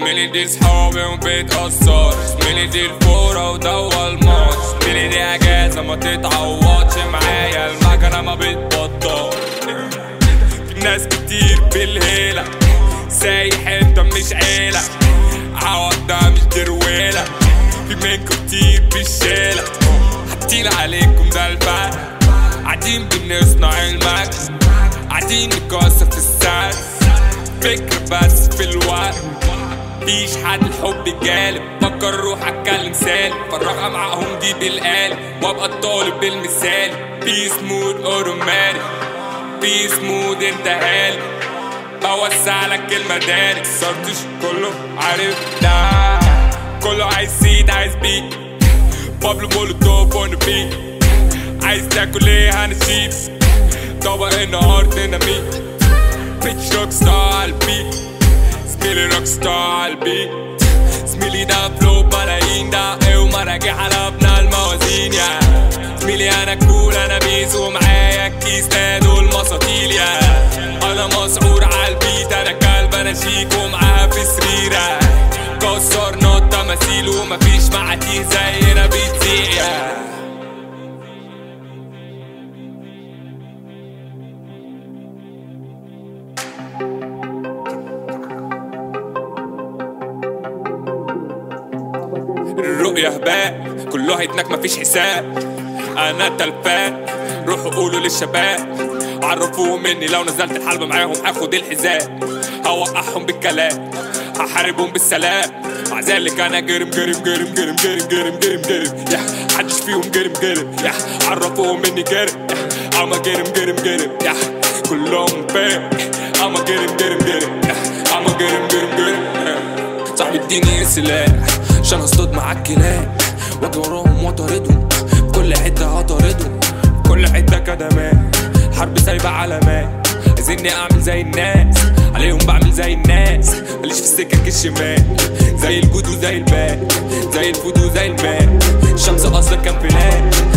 زميلي دي صحابي وبيتأثر زميلي دي الكورة ودوا الماتش زميلي دي اجازة ما تتعوضش معايا المكنة ما بتبطل في ناس كتير بالهيلة سايح انت مش عيلة عوض ده مش درويلة في منكم كتير بالشيلة حاطين عليكم ده الفرق قاعدين بنصنع المكس قاعدين نكسر في السعر فكر بس في الوقت مفيش حد الحب جالب فكر روح اتكلم سالم فرقها معاهم دي بالقالب وابقى الطالب بالمثال بيس مود اوتوماتيك بيس مود انت هالي بوسع لك المدارك صرتش كله عارف ده كله عايز سيد عايز بيك بابلو مولوتوف اون بيك عايز تاكل ايه هنشيب طبق النهارده ديناميت بيتش روك ستار على البيت زميلي روك ستار على البيت زميلي ده فلو بلايين ده ايه ومراجع على ابن الموازين يا زميلي انا كول انا بيز ومعايا الكيس ده دول مساطيل يا انا مسعور على البيت انا كلب انا شيك ومعاها في سريرة كسرنا التماثيل ومفيش معاتيه زينا بتزيق يا الرؤية هباء كله هيتنك مفيش حساب انا تلفان روحوا قولوا للشباب عرفوهم مني لو نزلت الحلبة معاهم هاخد الحذاء هوقعهم بالكلام هحاربهم بالسلام مع ذلك انا جرم جرم جرم جرم جرم جرم جرم جرم يا حدش فيهم جرم جرم يا عرفوهم مني جرم يا اما جرم جرم جرم يا كلهم فاهم اما جرم جرم جرم يا اما جرم جرم جرم صاحبي اديني سلاح عشان اصطاد معاك كلاب واجي وراهم واطاردهم في كل حته هطاردهم في كل حته كدمات حرب سايبه علامات عايزيني اعمل زي الناس عليهم بعمل زي الناس ماليش في السكك الشمال زي الجود وزي الباء زي الفود وزي الماء الشمس اصلا كان فلان